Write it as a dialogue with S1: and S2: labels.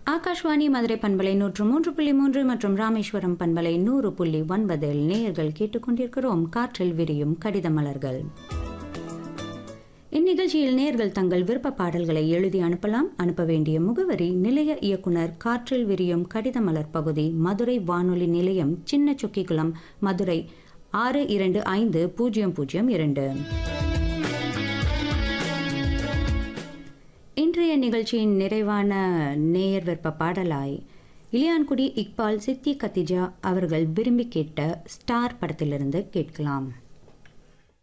S1: ஆகாஷ்வாணி மதுரை பண்பலை நூற்று மூன்று புள்ளி மூன்று மற்றும் ராமேஸ்வரம் பண்பலை நூறு புள்ளி ஒன்பதில் நேயர்கள் கேட்டுக்கொண்டிருக்கிறோம் காற்றில் விரியும் கடித மலர்கள் இந்நிகழ்ச்சியில் நேர்கள் தங்கள் விருப்ப பாடல்களை எழுதி அனுப்பலாம் அனுப்ப வேண்டிய முகவரி நிலைய இயக்குனர் காற்றில் விரியும் கடித மலர் பகுதி மதுரை வானொலி நிலையம் சின்ன சொக்கிக்குளம் மதுரை ஆறு இரண்டு ஐந்து பூஜ்ஜியம் பூஜ்ஜியம் இரண்டு இன்றைய நிகழ்ச்சியின் நிறைவான நேயர் விருப்ப பாடலாய் இலியான்குடி இக்பால் சித்தி கத்திஜா அவர்கள் விரும்பி கேட்ட ஸ்டார் படத்திலிருந்து கேட்கலாம்